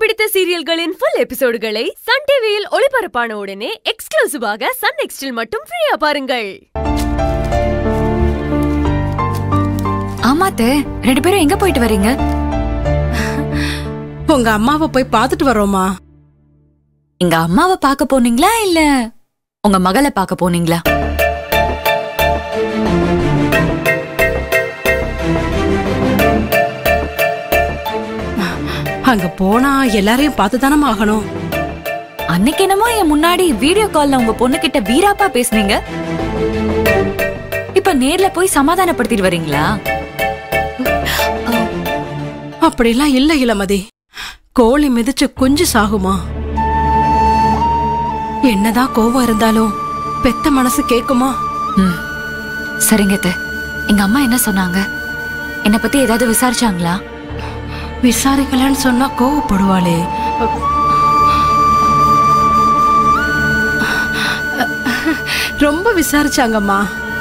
பிடித்த சீரியல்களின் full எபிசோடுகளை Sun டிவியில் ஒளிபரப்பான உடனே எக்ஸ்க்ளூசிவாக சன் நெக்ஸ்டில் மட்டும் ஃப்ரீயா பாருங்கள் ஆமாத்த ரெண்டு பேரும் எங்க போயிட்டு வரீங்க உங்க அம்மாவை போய் பார்த்துட்டு வரோமா எங்க அம்மாவை பார்க்க போனீங்களா இல்ல உங்க மகளை பார்க்க போனீங்களா அங்க போனா எல்லாரையும் பார்த்து தானே ஆகணும் அன்னைக்கு என்னமோ என் முன்னாடி வீடியோ கால்ல உங்க பொண்ணு கிட்ட வீராப்பா பேசுனீங்க இப்ப நேர்ல போய் சமாதானப்படுத்திட்டு வரீங்களா அப்படிலாம் இல்ல இளமதி கோழி மிதிச்சு குஞ்சு சாகுமா என்னதான் கோவம் இருந்தாலும் பெத்த மனசு கேக்குமா ம் சரிங்க அத்தை. எங்க அம்மா என்ன சொன்னாங்க என்ன பத்தி ஏதாவது விசாரிச்சாங்களா விசாரிக்கலன்னு சொன்னா கோவப்படுவாளே ரொம்ப விசாரிச்சாங்கம்மா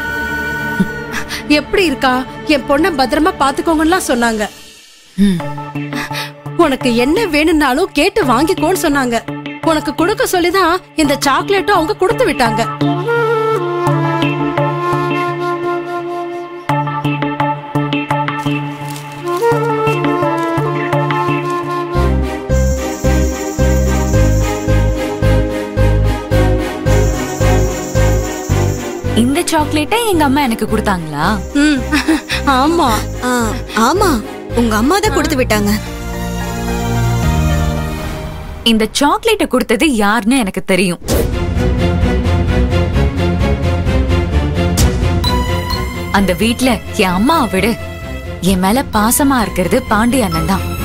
எப்படி இருக்கா என் பொண்ண பத்திரமா பாத்துக்கோங்கலாம் சொன்னாங்க ம் உனக்கு என்ன வேணும்னாலும் கேட்டு வாங்கிக்கோன்னு சொன்னாங்க உனக்கு கொடுக்க சொல்லிதான் இந்த சாக்லேட்டும் அவங்க கொடுத்து விட்டாங்க இந்த சாக்லேட்டை எங்க அம்மா எனக்கு கொடுத்தாங்களா ம், ஆமா ஆ, ஆமா உங்க அம்மா தான் கொடுத்து விட்டாங்க இந்த சாக்லேட்டை கொடுத்தது யாருன்னு எனக்கு தெரியும் அந்த வீட்ல என் அம்மாவை விட என் மேல பாசமா இருக்கிறது பாண்டி அண்ணன் தான்